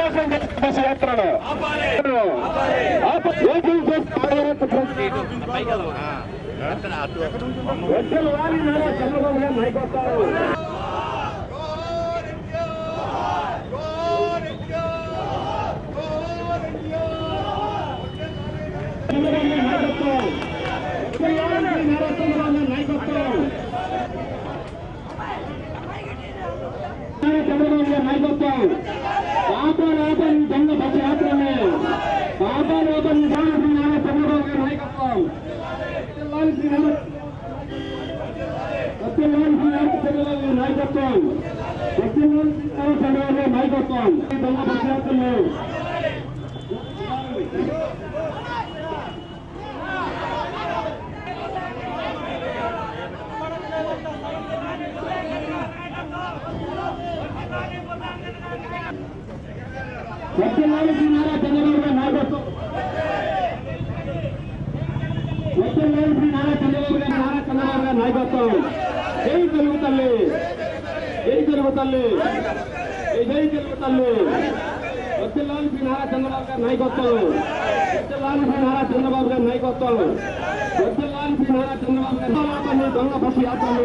నాశనం చేసిన బస్సు యాత్రను ఆప- ఏకం చేసి భారత ప్రజలు వచ్చే వారి నారా చంద్రబాబు గారి నాయకత్వం చంద్రబాబు గారి నాయకత్వం పాపలోపం దొంగ బస్సు యాత్రనే పాపలోపం నారా చంద్రబాబు గారి నాయకత్వం సత్యనారాయణ శ్రీ నారా- సత్యనారాయణ శ్రీ నారా చంద్రబాబు గారి నాయకత్వం సత్యనారాయణ శ్రీ నారా చంద్రబాబు గారి నాయకత్వం ఈ దొంగ బస్సు యాత్రను సత్యనారాయణ శ్రీ నారా చంద్రబాబు గారి నాయకత్వం సత్యనారాయణ శ్రీ నారా చంద్రబాబు గారి నారా చంద్రబాబు గారి నాయకత్వం జై తెలుగు తల్లి జై తెలుగు తల్లి జై జై తెలుగు తల్లి సత్యనారాయణ శ్రీ నారా చంద్రబాబు గారి నాయకత్వం సత్యనారాయణ శ్రీ నారా చంద్రబాబు గారి నాయకత్వం సత్యనారాయణ శ్రీ నారా చంద్రబాబు గారి నాయకత్వం దొంగ బస్సు యాత్రలు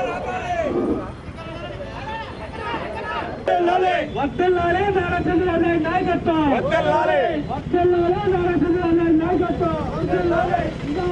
వర్తిల్లాలి నారా చంద్రబాబు నాయుడు నాయకత్వం వర్తిల్లాలి వర్తిల్లాలి నారా చంద్రబాబు నాయుడు నాయకత్వం వర్తిల్లాలి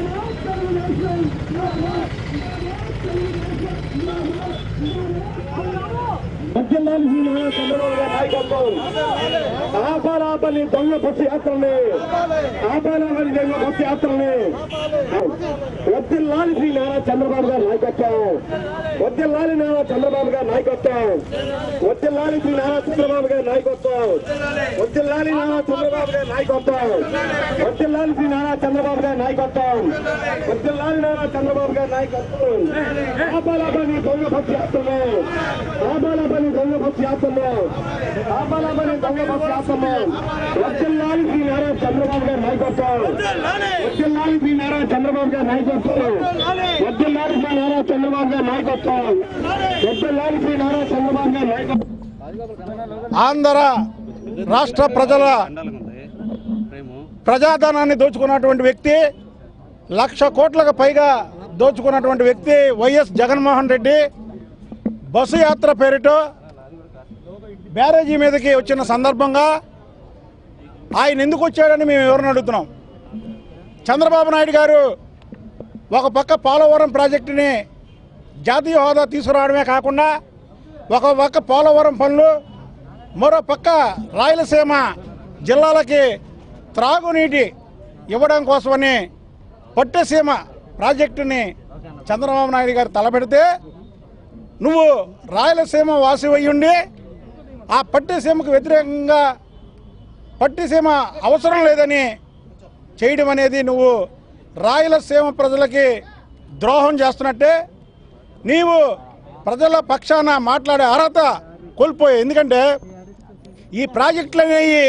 వర్తిల్లాలి నారా చంద్రబాబు గారి నాయకత్వం ఆపాలాపల్లి దొంగ బస్సు యాత్రని ఆపాలాపల్లి దొంగ బస్సు యాత్రని వర్తిల్లాలి శ్రీ నారా చంద్రబాబు గారి నాయకత్వం వర్తిల్లాలి నారా చంద్రబాబు గారి నాయకత్వం వర్తిల్లాలి శ్రీ నారా చంద్రబాబు గారి నాయకత్వం వర్తిల్లాలి నారా చంద్రబాబు గారి నాయకత్వం వర్తిల్లాలి శ్రీ నారా చంద్రబాబు గారి నాయకత్వం వర్తిల్లాలి నారా చంద్రబాబు గారి నాయకత్వం ఆపాలాపల్లి దొంగ బస్సు యాత్రను ఆపాలాపల్లి దొంగ బస్సు యాత్రను ఆపాలాపల్లి దొంగ బస్సు యాత్రను వర్తిల్లాలి శ్రీ నారా చంద్రబాబు గారి నాయకత్వం వర్తిల్లాలి శ్రీ నారా చంద్రబాబు గారి నాయకత్వం వర్తిల్లాలి శ్రీ నారా చంద్రబాబు గారి నాయకత్వం వర్తిల్లాలి శ్రీ నారా చంద్రబాబు గారి నాయకత్వం ఆంధ్ర రాష్ట్ర ప్రజల ప్రజాధనాన్ని దోచుకున్నటువంటి వ్యక్తి లక్ష కోట్లకు పైగా దోచుకున్నటువంటి వ్యక్తి వైఎస్ జగన్మోహన్ రెడ్డి బస్సు యాత్ర పేరిట బ్యారేజీ మీదకి వచ్చిన సందర్భంగా ఆయన ఎందుకు వచ్చాడని మేము ఎవరిని అడుగుతున్నాం చంద్రబాబు నాయుడు గారు ఒక పక్క పోలవరం ప్రాజెక్టుని జాతీయ హోదా తీసుకురావడమే కాకుండా ఒక పక్క పోలవరం పనులు మరో పక్క రాయలసీమ జిల్లాలకి త్రాగునీటి ఇవ్వడం కోసమని పట్టసీమ ప్రాజెక్టుని చంద్రబాబు నాయుడు గారు తలపెడితే నువ్వు రాయలసీమ వాసి ఉండి ఆ పట్టిసీమకు వ్యతిరేకంగా పట్టిసీమ అవసరం లేదని చేయడం అనేది నువ్వు రాయలసీమ ప్రజలకి ద్రోహం చేస్తున్నట్టే నీవు ప్రజల పక్షాన మాట్లాడే అర్హత కోల్పోయావు ఎందుకంటే ఈ ప్రాజెక్టులు అనేవి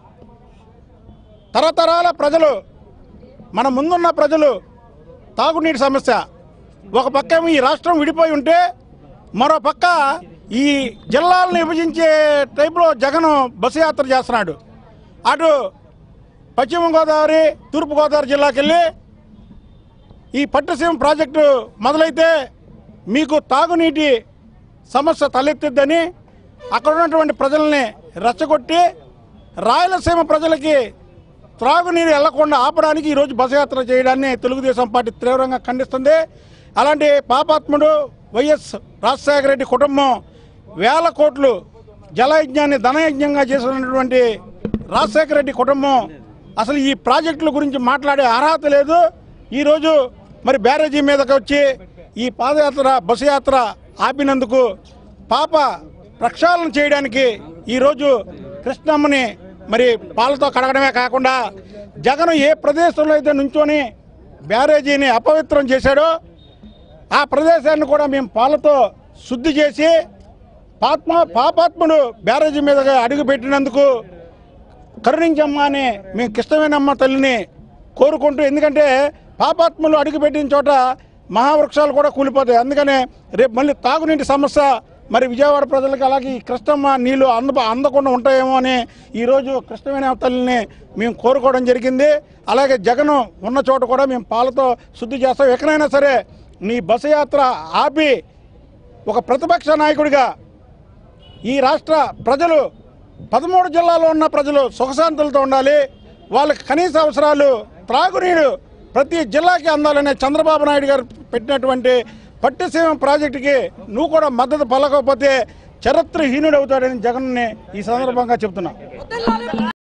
తరతరాల ప్రజలు మన ముందున్న ప్రజలు తాగునీటి సమస్య ఒక పక్క ఏమో ఈ రాష్ట్రం విడిపోయి ఉంటే మరో పక్క ఈ జిల్లాలను విభజించే టైపులో జగన్ బస్సు యాత్ర చేస్తున్నాడు అటు పశ్చిమ గోదావరి తూర్పు గోదావరి జిల్లాకి వెళ్ళి ఈ పట్టుసీమ ప్రాజెక్టు మొదలైతే మీకు తాగునీటి సమస్య తలెత్తిద్దని అక్కడ ఉన్నటువంటి ప్రజల్ని రెచ్చగొట్టి రాయలసీమ ప్రజలకి త్రాగునీరు వెళ్లకుండా ఆపడానికి ఈరోజు బస యాత్ర చేయడాన్ని తెలుగుదేశం పార్టీ తీవ్రంగా ఖండిస్తుంది అలాంటి పాపాత్ముడు వైఎస్ రాజశేఖర రెడ్డి కుటుంబం వేల కోట్లు జలయజ్ఞాన్ని ధనయజ్ఞంగా చేసినటువంటి రాజశేఖర రెడ్డి కుటుంబం అసలు ఈ ప్రాజెక్టుల గురించి మాట్లాడే అర్హత లేదు ఈరోజు మరి బ్యారేజీ మీదకి వచ్చి ఈ పాదయాత్ర బస్సు యాత్ర ఆపినందుకు పాప ప్రక్షాళన చేయడానికి ఈరోజు కృష్ణమ్మని మరి పాలతో కడగడమే కాకుండా జగన్ ఏ ప్రదేశంలో అయితే నుంచొని బ్యారేజీని అపవిత్రం చేశాడో ఆ ప్రదేశాన్ని కూడా మేము పాలతో శుద్ధి చేసి పాత్మ పాపాత్ముడు బ్యారేజీ మీదగా అడుగు పెట్టినందుకు కరుణించమ్మ అని మేము కృష్ణవేనమ్మ తల్లిని కోరుకుంటూ ఎందుకంటే పాపాత్ములు అడుగుపెట్టిన చోట మహావృక్షాలు కూడా కూలిపోతాయి అందుకనే రేపు మళ్ళీ తాగునీటి సమస్య మరి విజయవాడ ప్రజలకు అలాగే ఈ కృష్ణమ్మ నీళ్లు అంద అందకుండా ఉంటాయేమో అని ఈరోజు కృష్ణవేణి తల్లిని మేము కోరుకోవడం జరిగింది అలాగే జగన్ ఉన్న చోట కూడా మేము పాలతో శుద్ధి చేస్తాం ఎక్కడైనా సరే నీ బస్సు యాత్ర ఆపి ఒక ప్రతిపక్ష నాయకుడిగా ఈ రాష్ట్ర ప్రజలు పదమూడు జిల్లాలో ఉన్న ప్రజలు సుఖశాంతులతో ఉండాలి వాళ్ళకి కనీస అవసరాలు త్రాగునీరు ప్రతి జిల్లాకి అందాలనే చంద్రబాబు నాయుడు గారు పెట్టినటువంటి పట్టిసీమ ప్రాజెక్టుకి నువ్వు కూడా మద్దతు పలకపోతే చరిత్రహీనుడు అవుతాడని జగన్ని ఈ సందర్భంగా చెప్తున్నా